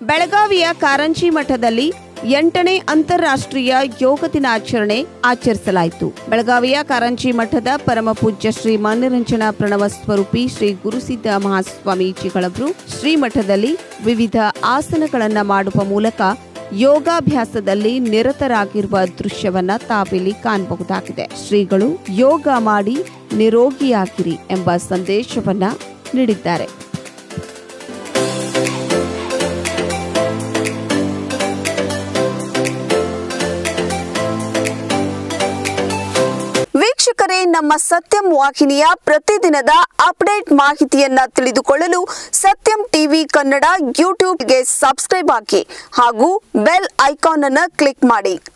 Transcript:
ಬೆಳಗಾವಿಯ ಕಾರಂಜಿ ಮಠದಲ್ಲಿ ಎಂಟನೇ ಅಂತಾರಾಷ್ಟ್ರೀಯ ಯೋಗ ದಿನಾಚರಣೆ ಆಚರಿಸಲಾಯಿತು ಬೆಳಗಾವಿಯ ಕಾರಂಜಿ ಮಠದ ಪರಮ ಪೂಜ್ಯ ಶ್ರೀ ಮಾನ್ಯರಂಜನ ಪ್ರಣವ ಸ್ವರೂಪಿ ಶ್ರೀ ಗುರುಸಿದ್ದ ಮಹಾಸ್ವಾಮೀಜಿಗಳವರು ಶ್ರೀಮಠದಲ್ಲಿ ವಿವಿಧ ಆಸನಗಳನ್ನ ಮಾಡುವ ಮೂಲಕ ಯೋಗಾಭ್ಯಾಸದಲ್ಲಿ ನಿರತರಾಗಿರುವ ದೃಶ್ಯವನ್ನ ತಾವಿಲ್ಲಿ ಕಾಣಬಹುದಾಗಿದೆ ಶ್ರೀಗಳು ಯೋಗ ಮಾಡಿ ನಿರೋಗಿಯಾಗಿರಿ ಎಂಬ ಸಂದೇಶವನ್ನ ನೀಡಿದ್ದಾರೆ ವೀಕ್ಷಕರೇ ನಮ್ಮ ಸತ್ಯಂ ವಾಹಿನಿಯ ಪ್ರತಿದಿನದ ಅಪ್ಡೇಟ್ ಮಾಹಿತಿಯನ್ನ ತಿಳಿದುಕೊಳ್ಳಲು ಸತ್ಯಂ ಟಿವಿ ಕನ್ನಡ ಯೂಟ್ಯೂಬ್ಗೆ ಸಬ್ಸ್ಕ್ರೈಬ್ ಹಾಕಿ ಹಾಗೂ ಬೆಲ್ ಐಕಾನ್ ಅನ್ನು ಕ್ಲಿಕ್ ಮಾಡಿ